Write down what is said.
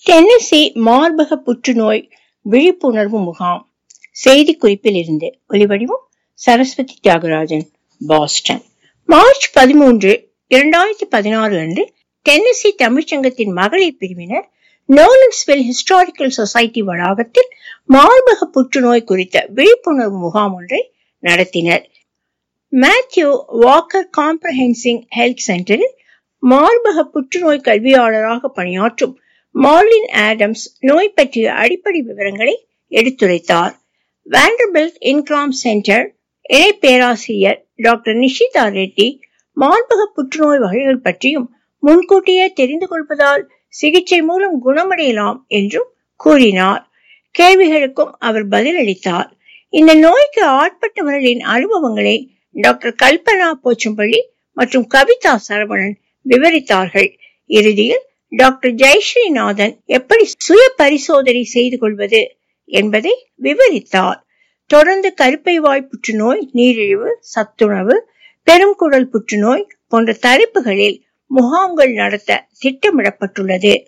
Tennessee மார்பக புற்றுநோய் விழிப்புணர்வு முகாம் செய்தி குறிப்பில் இருந்து ஒலிவடிவம் சரஸ்வதி தியாகராஜன் பாஸ்டன் மார்ச் பதிமூன்று இரண்டாயிரத்தி பதினாறு அன்று டென்னசி தமிழ்ச்சங்கத்தின் மகளிர் பிரிவினர் நோலன்ஸ்வில் ஹிஸ்டாரிக்கல் சொசைட்டி வளாகத்தில் மார்பக புற்றுநோய் குறித்த விழிப்புணர்வு முகாம் ஒன்றை நடத்தினர் மேத்யூ வாக்கர் காம்ப்ரஹென்சிங் ஹெல்த் சென்டரில் மார்பக புற்றுநோய் கல்வியாளராக பணியாற்றும் மார்லின் ஆடம்ஸ் நோய் பற்றிய அடிப்படை விவரங்களை எடுத்துரைத்தார் வேண்டர்பில்ட் இன்கிராம் சென்டர் இணை பேராசிரியர் டாக்டர் நிஷிதா ரெட்டி மார்பக புற்றுநோய் வகைகள் பற்றியும் முன்கூட்டியே தெரிந்து கொள்வதால் சிகிச்சை மூலம் குணமடையலாம் என்றும் கூறினார் கேள்விகளுக்கும் அவர் பதிலளித்தார் இந்த நோய்க்கு ஆட்பட்டவர்களின் அனுபவங்களை டாக்டர் கல்பனா போச்சம்பள்ளி மற்றும் கவிதா சரவணன் விவரித்தார்கள் இறுதியில் டாக்டர் ஜெயஸ்ரீநாதன் எப்படி சுய பரிசோதனை செய்து கொள்வது என்பதை விவரித்தார் தொடர்ந்து கருப்பை வாய் புற்றுநோய் நீரிழிவு சத்துணவு பெருங்குடல் புற்றுநோய் போன்ற தலைப்புகளில் முகாம்கள் நடத்த திட்டமிடப்பட்டுள்ளது